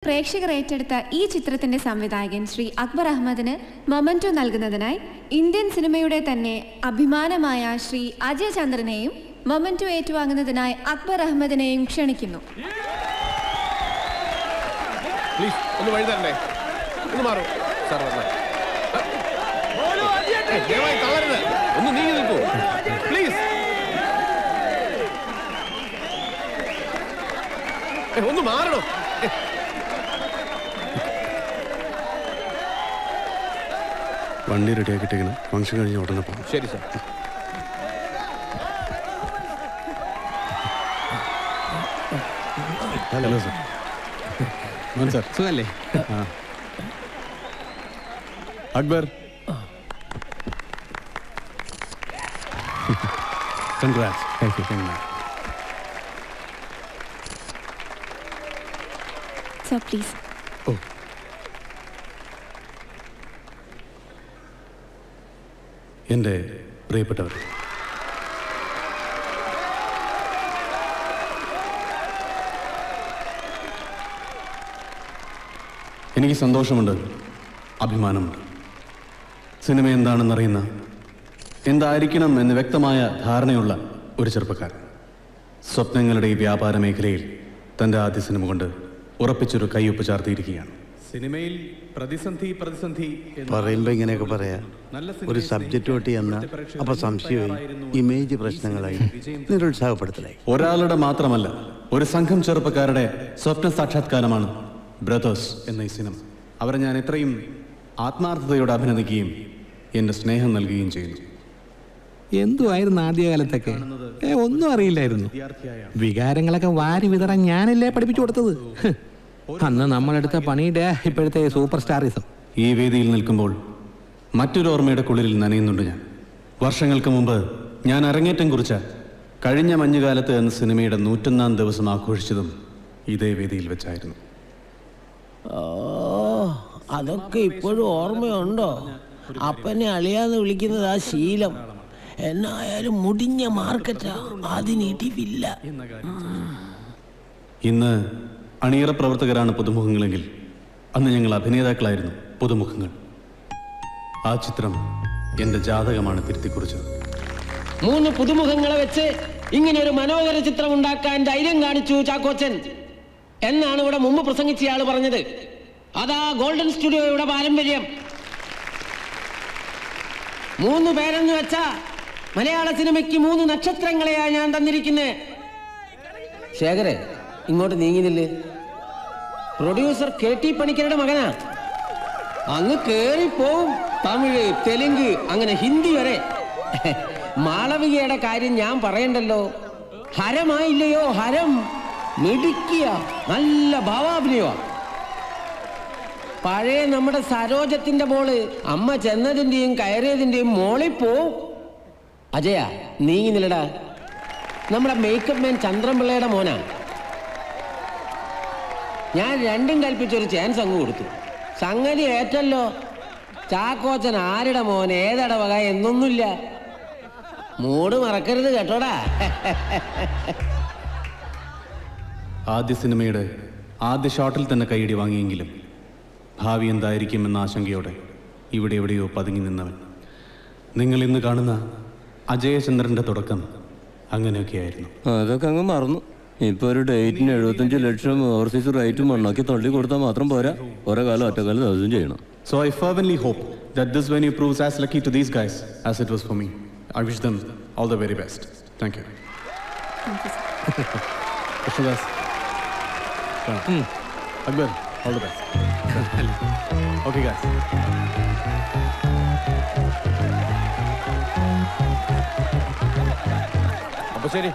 പ്രേക്ഷകർ ഏറ്റെടുത്ത ഈ ചിത്രത്തിന്റെ സംവിധായകൻ ശ്രീ അക്ബർ അഹമ്മദിന് മൊമന്റോ നൽകുന്നതിനായി ഇന്ത്യൻ സിനിമയുടെ തന്നെ അഭിമാനമായ ശ്രീ അജയ് ചന്ദ്രനെയും മൊമന്റോ ഏറ്റുവാങ്ങുന്നതിനായി അക്ബർ അഹമ്മദിനെയും ക്ഷണിക്കുന്നു പ്ലീസ് ഒന്ന് വഴി തരണ്ടേ ഒന്ന് മാറും സാർ വന്നാൽ ഏയ്, ദയവായി തളരരുത് ഒന്ന് നീങ്ങി നിൽക്കൂ പ്ലീസ് ഏയ്, ഒന്ന് മാറണം ഏയ്, വണ്ടി റെഡിയാക്കിയിട്ടേക്കണം ഫംഗ്ഷൻ കഴിഞ്ഞ് ഉടനെ പോകാം ശരി സാർ ഹലോ സാർ മോൻ സാർ സുഖല്ലേ ആ Akbar congrats thank you sir please ഓ എൻ്റെ പ്രിയപ്പെട്ടവർ എനിക്ക് സന്തോഷമുണ്ട് അഭിമാനമുണ്ട് സിനിമ എന്താണെന്നറിയുന്ന എന്തായിരിക്കണം എന്ന് വ്യക്തമായ ധാരണയുള്ള ഒരു ചെറുപ്പക്കാരൻ സ്വപ്നങ്ങളുടെ ഈ വ്യാപാര മേഖലയിൽ തൻ്റെ ആദ്യ സിനിമ കൊണ്ട് ഉറപ്പിച്ചൊരു കൈയൊപ്പ് ചാർത്തിയിരിക്കുകയാണ് സിനിമയിൽ പ്രതിസന്ധി പ്രതിസന്ധി പറയുമ്പോൾ ഇങ്ങനെയൊക്കെ പറയാ ഒരു സബ്ജക്റ്റ് തൊട്ട് ചെന്ന അപ്പൊ സംശയമായി ഇമേജ് പ്രശ്നങ്ങളായി നിരുത്സാഹപ്പെടുത്തലായി ഒരാളുടെ മാത്രമല്ല ഒരു സംഘം ചെറുപ്പക്കാരുടെ സ്വപ്ന സാക്ഷാത്കാരമാണ് ബ്രദേഴ്സ് എന്ന ഈ സിനിമ അവരെ ഞാൻ എത്രയും ആത്മാർത്ഥതയോടെ അഭിനന്ദിക്കുകയും എൻ്റെ സ്നേഹം നൽകുകയും ചെയ്യുന്നു എന്തുമായിരുന്നു ആദ്യകാലത്തൊക്കെ ഏ ഒന്നും അറിയില്ലായിരുന്നു വികാരങ്ങളൊക്കെ വാരി വിതറാൻ ഞാനല്ലേ പഠിപ്പിച്ചു കൊടുത്തത് ഹ്. അന്ന് നമ്മളെടുത്ത പണിയുടെ ഇപ്പോഴത്തെ സൂപ്പർ സ്റ്റാറിസം ഈ വേദിയിൽ നിൽക്കുമ്പോൾ മറ്റൊരു ഓർമ്മയുടെ കുളിരിൽ നനയുന്നുണ്ട് ഞാൻ വർഷങ്ങൾക്ക് മുമ്പ് ഞാൻ അരങ്ങേറ്റം കുറിച്ച കഴിഞ്ഞ മഞ്ഞുകാലത്ത് എന്ന സിനിമയുടെ നൂറ്റൊന്നാം ദിവസം ആഘോഷിച്ചതും ഇതേ വേദിയിൽ വെച്ചായിരുന്നു ഓ അതൊക്കെ ഇപ്പോഴും ഓർമ്മയുണ്ടോ അപ്പനെ അളിയാന്ന് വിളിക്കുന്നത് ആ ശീലം എന്നായാലും മുടിഞ്ഞ മാർക്കറ്റാ അതിന് ഇടിവില്ല ഇന്ന് അണിയറ പ്രവർത്തകരാണ് പുതുമുഖങ്ങളെങ്കിൽ അന്ന് ഞങ്ങൾ അഭിനേതാക്കളായിരുന്നു പുതുമുഖങ്ങൾ ആ ചിത്രം എൻ്റെ ജാതകമാണ് തിരുത്തിക്കുറിച്ചത് മൂന്ന് പുതുമുഖങ്ങളെ വെച്ച് ഇങ്ങനെ ഒരു മനോഹര ചിത്രം ഉണ്ടാക്കാൻ ധൈര്യം കാണിച്ചു ചാക്കോച്ചൻ എന്നാണ് ഇവിടെ മുമ്പ് പ്രസംഗിച്ചയാൾ പറഞ്ഞത് അതാ ഗോൾഡൻ സ്റ്റുഡിയോയുടെ പാരമ്പര്യം മൂന്ന് പേരെന്ന് വെച്ചാ മലയാള സിനിമയ്ക്ക് മൂന്ന് നക്ഷത്രങ്ങളെയാ ഞാൻ തന്നിരിക്കുന്നത് ശേഖരെ ഇങ്ങോട്ട് നീങ്ങിനില്ലേ പ്രൊഡ്യൂസർ കെ ടി പണിക്കരുടെ മകനാ അങ്ങ് കേറിപ്പോവും തമിഴ് തെലുങ്ക് അങ്ങനെ ഹിന്ദി വരെ മാളവികയുടെ കാര്യം ഞാൻ പറയണ്ടല്ലോ ഹരമായില്ലയോ ഹരം മിടുക്കിയ നല്ല ഭാവാഭിനയമാ പഴയ നമ്മുടെ സരോജത്തിന്റെ മോള് അമ്മ ചെന്നതിന്റെയും കയറിയതിന്റെയും മോളിൽ പോവും അജയ നീങ്ങി നിലടാ നമ്മുടെ മേക്കപ്പ് മാൻ ചന്ദ്രൻപിള്ളയുടെ മോനാ ഞാൻ രണ്ടും കൽപ്പിച്ചൊരു ചാൻസ് അങ്ങ് കൊടുത്തു സംഗതി ഏറ്റല്ലോ ചാക്കോച്ചൻ ആരുടെ മോൻ ഏതട വക എന്നൊന്നുമില്ല മൂട് മറക്കരുത് കേട്ടോടാ ആദ്യ സിനിമയുടെ ആദ്യ ഷോട്ടിൽ തന്നെ കൈയടി വാങ്ങിയെങ്കിലും ഭാവി എന്തായിരിക്കുമെന്ന ആശങ്കയോടെ ഇവിടെ എവിടെയോ പതുങ്ങി നിന്നവൻ നിങ്ങൾ ഇന്ന് കാണുന്ന അജയചന്ദ്രൻ്റെ തുടക്കം അങ്ങനെയൊക്കെയായിരുന്നു അതൊക്കെ അങ്ങ് മറന്നു ഇപ്പൊ ഒരു ഡേറ്റിന് എഴുപത്തഞ്ച് ലക്ഷം ഓവർസീസ് റേറ്റും മണ്ണാക്കി തള്ളി കൊടുത്താൽ മാത്രം പോരാ ഓരോ കാലം ഒറ്റക്കാലം ദിവസം ചെയ്യണം So I fervently hope that this venue proves as lucky to these guys as it was for me. I wish them all the very best. Thank you. Krishnadas. Hmm. Akbar, all the best. okay, guys. അപ്പൊ ശരി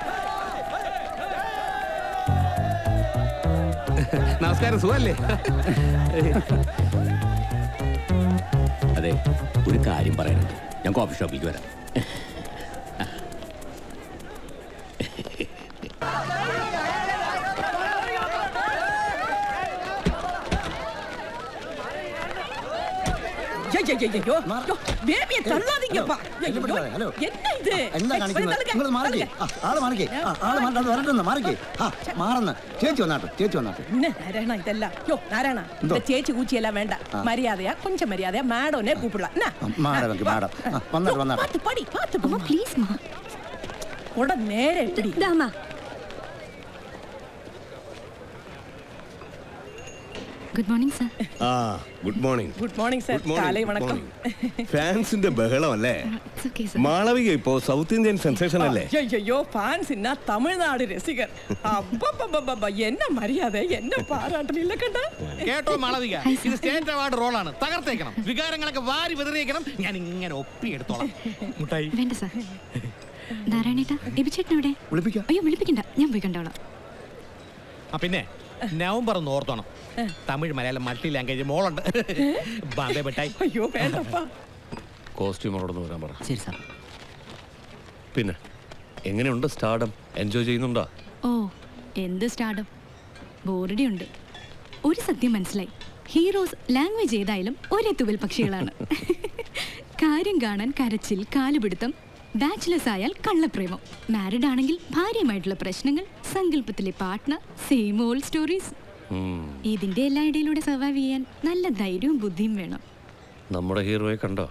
നമസ്കാരം സുഖല്ലേ അതെ ഒരു കാര്യം പറയാനുണ്ട് ഞാൻ coffee ഷോപ്പിലേക്ക് വരാം അയ്യയ്യയ്യയ്യോ. യ്യോ, ബേബിയെ തള്ളാதீங்கப்பா. അയ്യോ, ഹലോ. என்ன ഇത്? എന്താ ഏയ്, കാണിക്കുന്നത് തള്ളുക, നിങ്ങൾ മാറിക്കേ തള്ളുക. ആ, ആള് മാറിക്കേ ആ, ആള് മാറി അത് വരട്ടെന്ന് മാറിക്കേ ആ മാറന്ന് ചേച്ചി വന്നാട്ടെ ചേച്ചി വന്നാട്ടെ என்ன நாராயணா இதெல்லாம் யோ நாராயணா இந்த சேச்சி கூச்சி எல்லாம் வேண்டாம் மரியாதையா கொஞ்சம் மரியாதையா மேடம்னே கூப்பிடலாம் என்ன? മാഡം വെക്ക്, മാഡം ആ, വന്നാട്ടെ വന്നാട്ടെ பாத்து படி பாத்து அம்மா ப்ளீஸ் மா உட நேரே இப்படி ദാമ ഗുഡ് മോർണിംഗ് സർ ആ good morning good morning sir Good morning, காலை good வணக்கம் ഫാൻസിന്റെ ബഹളം അല്ലേ ഇറ്റ്സ് ഓക്കെ സർ മാളവിക ഇപ്പോ സൗത്ത് ഇന്ത്യൻ സെൻസേഷൻ അല്ലേ ஐயோ ஃபேன்ஸ்னா தமிழ்நாடு ரசிகர் அப்பப்பப்பப்ப என்ன மரியாதை என்ன பாராட்டு இல்ல கண்டா കേട്ടോ മാളവിക ഇത് സ്റ്റേറ്റ് അവാർഡ് റോളാണ് തകർത്തേക്കണം വികാരങ്ങളൊക്കെ വാരി വിതറിയേക്കണം ഞാൻ ഇങ്ങനെ ഒപ്പിയെടുത്തോളാം മുട്ടായി വേണ്ട സർ നാരായണേട്ടാ എബിച്ചേട്ടൻ എവിടെ വിളിപ്പിക്കാം അയ്യോ വിളിപ്പിക്കണ്ട ഞാൻ പോയി കണ്ടോളാം ആ പിന്നെ നവംബർ ഒന്ന് ഓർത്തോണം തമിഴ് മലയാളം മൾട്ടി ലാംഗ്വേജ് മോളുണ്ട് ബാമ്പേ മിഠായി ஐயோ வேண்டாப்பா കോസ്റ്റ്യൂമറോടൊന്ന് വരാൻ പറ ശരി സാർ പിന്നെ എങ്ങനെയുണ്ട് സ്റ്റാർഡം എൻജോയ് ചെയ്യുന്നുണ്ടോ ഓ എന്ത് സ്റ്റാർഡും ബോറടി ഉണ്ട് ഒരു സത്യം മനസ്സിലായി ഹീറോസ് ലാംഗ്വേജ് ഏതായാലും ഒരേ തുവൽ പക്ഷികളാണ് കാര്യം കാണാൻ കരച്ചിൽ കാലുപിടുത്തം ബാച്ചിലേഴ്സ് ആയാൽ കള്ളപ്രേമം മാരിഡ് ആണെങ്കിൽ ഭാര്യയുമായിട്ടുള്ള പ്രശ്നങ്ങൾ സങ്കല്പത്തിലെ പാർട്ട്ണർ സെയിം ഓൾ സ്റ്റോറീസ് ഇതിന്റെ എല്ലാ ഇടയിലൂടെ സർവൈവ് ചെയ്യാൻ നല്ല ധൈര്യവും ബുദ്ധിയും വേണം നമ്മുടെ ഹീറോയെ കണ്ടോ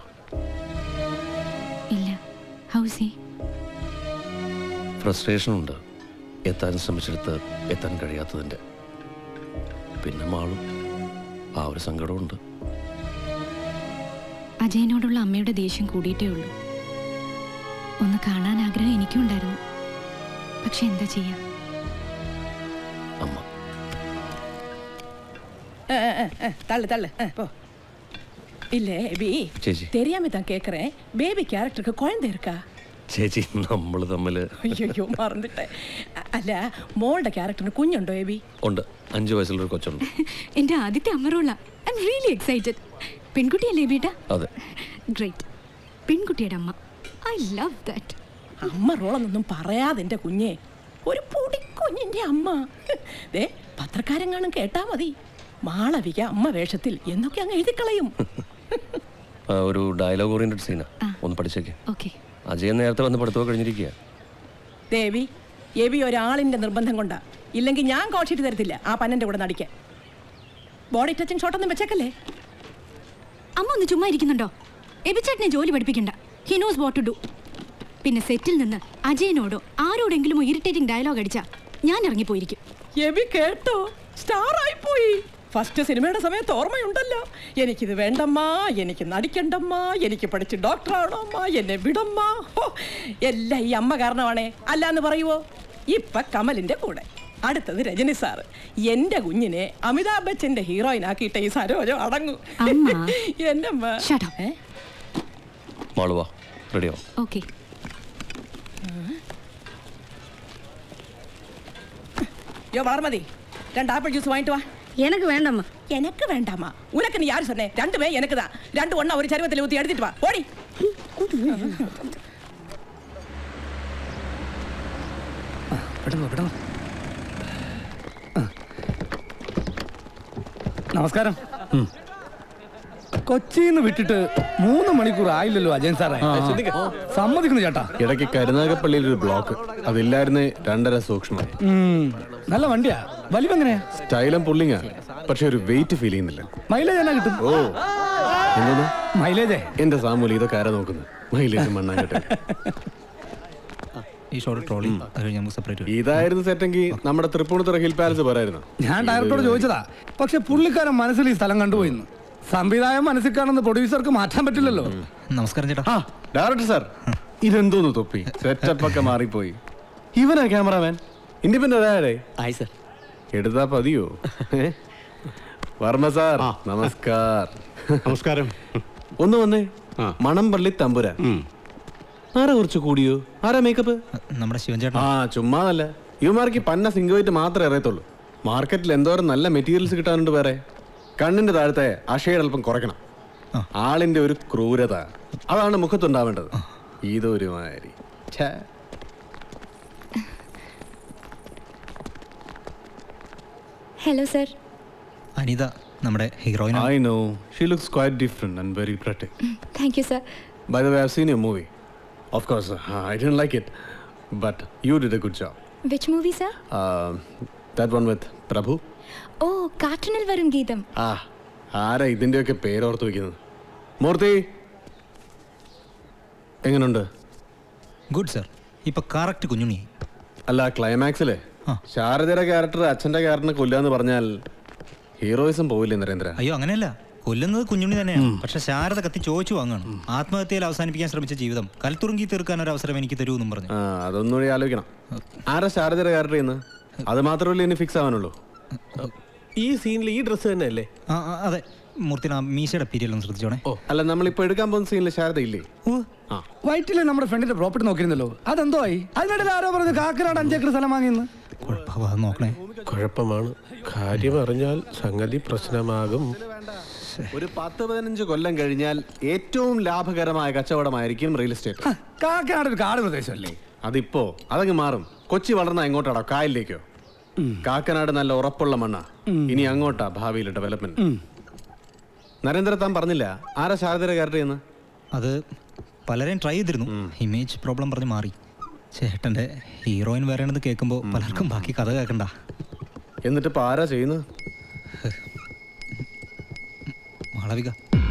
ഇല്ല ഹൗസി ഫ്രസ്ട്രേഷൻ ഉണ്ട് എത്താൻ ശ്രമിച്ചെടുത്ത് എത്താൻ കഴിയാത്തതിൻ്റെ പിന്നെ മാളും ആ ഒരു സങ്കടമുണ്ട് അജയനോടുള്ള അമ്മയുടെ ദേഷ്യം കൂടിയിട്ടേ ഉള്ളൂ ഒന്ന് കാണാൻ ആഗ്രഹം എനിക്കും ഉണ്ടായിരുന്നു പക്ഷെ എന്താ ചെയ്യാ അമ്മ அஹ், அஹ், அஹ், தள்ளு தள்ளு அஹ், போ இல்ல எபி ചേച്ചി தெரியாம தான் கேக்குறேன் பேபி கேரக்டருக்கு குழந்தை இருக்கா ചേച്ചി നമ്മൾ തമ്മിൽ അയ്യോ മറന്നിട്ടെ അ- അല്ല മോളുടെ ക്യാരക്ടറിന് കുഞ്ഞുണ്ടോ എബി ഉണ്ട് അഞ്ച് വയസ്സുള്ളൊരു കൊച്ചുണ്ട് എന്റെ ആദ്യത്തെ അമ്മറോള ഐ എം റിയലി എക്സൈറ്റഡ് പെൺകുട്ടിയല്ലേ ബേട്ട അതെ ഗ്രേറ്റ് പെൺകുട്ടിയുടെ അമ്മ ഐ ലവ് ദാറ്റ് അമ്മ റോളെന്നൊന്നും പറയാതെ എൻ്റെ കുഞ്ഞെ ഒരു പൊടിക്കുഞ്ഞിന്റെ അമ്മ ദേ പത്രക്കാരെങ്ങാനും കേട്ടാ മതി മാളവിക അമ്മ വേഷത്തിൽ എന്നൊക്കെ അങ്ങ് എഴുതിക്കളയും ആ, ഒരു ഡയലോഗ് ഓറിയന്റഡ് സീനാ ഒന്ന് പഠിച്ചേക്ക് ഓക്കെ അജയൻ നേരത്തെ വന്ന് പഠിത്തമൊക്കെ കഴിഞ്ഞിരിക്കുക ദേവി എബി ഒരാളിന്റെ നിർബന്ധം കൊണ്ടാ ഇല്ലെങ്കിൽ ഞാൻ കോച്ചിട്ട് തരത്തില്ല ആ പന്നന്റെ കൂടെ നടിക്കാൻ ബോഡി ടച്ചിങ് ഷോട്ടൊന്നും വെച്ചേക്കല്ലേ അമ്മ ഒന്ന് ചുമ്മാ ഇരിക്കുന്നുണ്ടോ എബിച്ചേട്ടനെ ജോലി പഠിപ്പിക്കണ്ട he knows what to do പിന്നെ സെറ്റിൽ നിന്ന് അജയനോടോ ആരോടെങ്കിലും ഇറിറ്റേറ്റിംഗ് ഡയലോഗ് അടിച്ചാ ഞാൻ ഇറങ്ങിപ്പോയിരിക്കും എബി കേട്ടോ സ്റ്റാർ ആയി പോയി ഫസ്റ്റ് സിനിമയുടെ സമയത്ത് ഓർമ്മയുണ്ടല്ലോ എനിക്കിത് വേണ്ടമ്മ എനിക്ക് നടിക്കണ്ടമ്മ എനിക്ക് പഠിച്ച് ഡോക്ടറാണമ്മ എന്നെ വിടമ്മ ഹോ, എല്ലാം ഈ അമ്മ കാരണമാണേ അല്ലാന്ന് പറയുവോ ഇപ്പൊ കമലിന്റെ കൂടെ അടുത്തത് രജനി സാറ് എന്റെ കുഞ്ഞിനെ അമിതാഭ് ബച്ചന്റെ ഹീറോയിൻ ആക്കിയിട്ട് ഈ സരോജം അടങ്ങും അമ്മ. എന്റെ അമ്മ Shut up. ഏ? മാളുവാ റെഡിയോ ഓക്കെ யோ வளர்மதி ரெண்டு ஆப்பிள் ஜூஸ் வாங்கிட்டு வா எனக்கு வேண்டாம்மா எனக்கு வேண்டாமா உனக்கு நீ யார் சொன்னேன் ரெண்டுமே எனக்கு தான் ரெண்டு ஒண்ணா ஒரு சருவத்தில் ஊற்றி எடுத்துட்டு வா ஓடி പെട്ടെന്ന് പെട്ടെന്ന് നമസ്കാരം കൊച്ചിന്ന് വിട്ടിട്ട് മൂന്ന് മണിക്കൂർ ആയില്ലല്ലോ അജയൻ സാറേ സമ്മതിക്കുന്നു ചേട്ടാ ഇടയ്ക്ക് കരുനാഗപ്പള്ളിയിൽ ഒരു ബ്ലോക്ക് അതില്ലായിരുന്നേ രണ്ടര സൂക്ഷ്മം ഉം, നല്ല വണ്ടിയാ വലിവെങ്ങനെയാ സ്റ്റൈലും പുള്ളിങ്ങാ പക്ഷെ ഒരു വെയിറ്റ് ഫീൽ ചെയ്യുന്നില്ല മൈലേജ് എന്നാ കിട്ടും ഓ എന്തോന്ന് മൈലേജേ എന്റെ സാമൂലി ഇതൊക്കെ ആരാ നോക്കുന്നത് മൈലേജ് മണ്ണാങ്കട്ടെ ഈ ഷോർട്ട് ട്രോളി അത് കഴിഞ്ഞ് നമുക്ക് സെപ്പറേറ്റ് ഇതായിരുന്നു സെറ്റെങ്കിൽ നമ്മുടെ തൃപ്പൂണിത്തുറ ഹിൽ പാലസ് പോരായിരുന്നു ഞാൻ ഡയറക്ടറോട് ചോദിച്ചതാ പക്ഷെ പുള്ളിക്കാരൻ മനസ്സിൽ ഈ സ്ഥലം കണ്ടുപോയിന്ന് സംവിധായം മനസ്സിൽ കാണുന്ന പ്രൊഡ്യൂസർക്ക് മാറ്റാൻ പറ്റില്ലല്ലോ നമസ്കാരം ചേട്ടാ ആ ഡയറക്ടർ സാർ ഇതെന്തോന്ന് തൊപ്പി സെറ്റപ്പ് ഒക്കെ മാറിപ്പോയി ഇവനാ ക്യാമറാമാൻ ഇൻഡിപെൻഡന്റ് ആയേ ആയി സർ എടുത്താ പതിയോ ഏ? വർമ്മ സാർ നമസ്കാർ നമസ്കാരം ഒന്ന് വന്നേ മണംപള്ളി തമ്പുര ആരാ കുറച്ച് കൂടിയോ ആരാ മേക്കപ്പ് നമ്മുടെ ശിവൻ ചേട്ടൻ ആ ചുമ്മാതല്ല ഇവന്മാർക്ക് ഈ പന്ന സിംഗുമായിട്ട് മാത്രമേ അറിയത്തുള്ളൂ മാർക്കറ്റിൽ എന്തോരം നല്ല മെറ്റീരിയൽസ് കിട്ടാനുണ്ട് വേറെ കണ്ണിന്റെ താഴത്തെ അഷയുടെ അല്പം കുറയ്ക്കണം ആളിന്റെ ഒരു ക്രൂരത അതാണ് മുഖത്തുണ്ടാവേണ്ടത് ഇതൊരു മാതിരി ഛേ. ഹലോ സർ അനിത നമ്മുടെ heroine I know. She looks quite different and very pretty. Thank you sir By the way, I've seen your movie. Of course, uh, I didn't like it, but you did a good job. Which movie sir Uh, that one with Prabhu. ഓ കാർട്ടൂണിൽ വരും ഗീതം ആ ആരാ ഇതിൻ്റെയൊക്കെ പേരോർത്ത് വയ്ക്കുന്നത് മൂർത്തി എങ്ങനുണ്ട് ഗുഡ് സർ ഇപ്പൊ കറക്റ്റ് കുഞ്ഞുണ്ണിയായി അല്ല ക്ലൈമാക്സിലെ ശാരദയുടെ ക്യാരക്ടർ അച്ഛൻ്റെ ക്യാരക്ടറിനെ കൊല്ലാന്ന് പറഞ്ഞാൽ ഹീറോയിസം പോവില്ലേ നരേന്ദ്ര അയ്യോ അങ്ങനെയല്ല കൊല്ലുന്നത് കുഞ്ഞുണ്ണി തന്നെയാണ് പക്ഷെ ശാരദ കത്തി ചോദിച്ചു വാങ്ങാണ് ആത്മഹത്യയിൽ അവസാനിപ്പിക്കാൻ ശ്രമിച്ച ജീവിതം കൽത്തുറുങ്കി തീർക്കാൻ ഒരു അവസരം എനിക്ക് തരൂ എന്നും പറഞ്ഞു ആ അതൊന്നും കൂടി ആലോചിക്കണം ആരാ ശാരദയുടെ ക്യാരക്ടർ ചെയ്യുന്നത് അത് മാത്രമല്ലേ ഇനി ഫിക്സ് ആവാനുള്ളൂ ഈ സീനിൽ ഈ ഡ്രസ്സ് തന്നെയല്ലേ ആ ആ, അതെ മൂർത്തിന മീശയുടെ പീരിയൽ ഒന്ന് ശ്രദ്ധിച്ചോണേ അല്ല നമ്മളിപ്പോ എടുക്കാൻ പോകുന്ന സീനിൽ ശാരദ ഇല്ലേ ആ വൈറ്റിലെ നമ്മുടെ ഫ്രണ്ടിന്റെ പ്രോപ്പർട്ടി നോക്കിയിരുന്നല്ലോ അതെന്തോ ആയി അതിനിടയിൽ ആരോ പറഞ്ഞു കാക്കനാട് അഞ്ചേക്കർ സ്ഥലം വാങ്ങിയെന്ന് കുഴപ്പമാ അത് നോക്കണേ കുഴപ്പമാണ് കാര്യം അറിഞ്ഞാൽ സംഗതി പ്രശ്നമാകും ഒരു പത്ത് പതിനഞ്ച് കൊല്ലം കഴിഞ്ഞാൽ ഏറ്റവും ലാഭകരമായ കച്ചവടമായിരിക്കും റിയൽ എസ്റ്റേറ്റ് കാക്കനാട് ഒരു കാട് പ്രദേശമല്ലേ അതിപ്പോ അതങ്ങ് മാറും കൊച്ചി വളർന്ന എങ്ങോട്ടാടോ കായലിലേക്കോ കാക്കനാട് നല്ല ഉറപ്പുള്ള മണ്ണാ ഇനി അങ്ങോട്ടാ ഭാവിയിൽ ഡെവലപ്മെന്റ് നരേന്ദ്ര താൻ പറഞ്ഞില്ല ആരാ ശാരദയുടെ ക്യാരക്ടർ ചെയ്യുന്നത് അത് പലരെയും ട്രൈ ചെയ്തിരുന്നു ഇമേജ് പ്രോബ്ലം പറഞ്ഞ് മാറി ചേട്ടൻ്റെ ഹീറോയിൻ വരേണ്ടത് കേൾക്കുമ്പോൾ പലർക്കും ബാക്കി കഥ കേൾക്കണ്ട എന്നിട്ട് ഇപ്പൊ ആരാ ചെയ്യുന്നത് മാളവിക